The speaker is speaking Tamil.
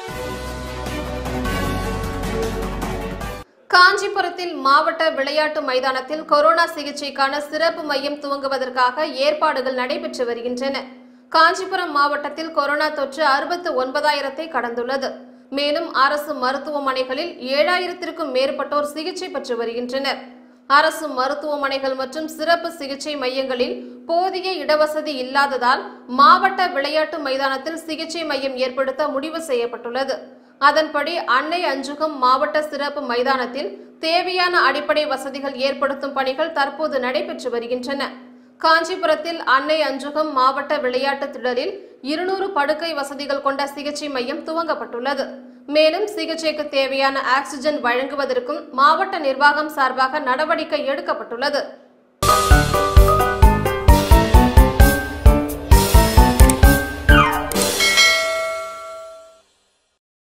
காஞ்சிபுரத்தில் மாவட்ட விளையாட்டு மைதானத்தில் கொரோனா சிகிச்சைக்கான சிறப்பு மையம் துவங்குவதற்காக ஏற்பாடுகள் நடைபெற்று வருகின்றன காஞ்சிபுரம் மாவட்டத்தில் கொரோனா தொற்று அறுபத்து ஒன்பதாயிரத்தை கடந்துள்ளது மேலும் அரசு மருத்துவமனைகளில் ஏழாயிரத்திற்கும் மேற்பட்டோர் சிகிச்சை பெற்று வருகின்றனர் அரசு மருத்துவமனைகள் மற்றும் சிறப்பு சிகிச்சை மையங்களில் போதிய இடவசதி இல்லாததால் மாவட்ட விளையாட்டு மைதானத்தில் சிகிச்சை மையம் ஏற்படுத்த முடிவு செய்யப்பட்டுள்ளது அதன்படி அன்னை அஞ்சுகம் மாவட்ட சிறப்பு மைதானத்தில் தேவையான அடிப்படை வசதிகள் ஏற்படுத்தும் பணிகள் தற்போது நடைபெற்று வருகின்றன காஞ்சிபுரத்தில் அன்னை அஞ்சுகம் மாவட்ட விளையாட்டு திடலில் இருநூறு படுக்கை வசதிகள் கொண்ட சிகிச்சை மையம் துவங்கப்பட்டுள்ளது மேலும் சிகிச்சைக்கு தேவையான ஆக்சிஜன் வழங்குவதற்கும் மாவட்ட நிர்வாகம் சார்பாக நடவடிக்கை எடுக்கப்பட்டுள்ளது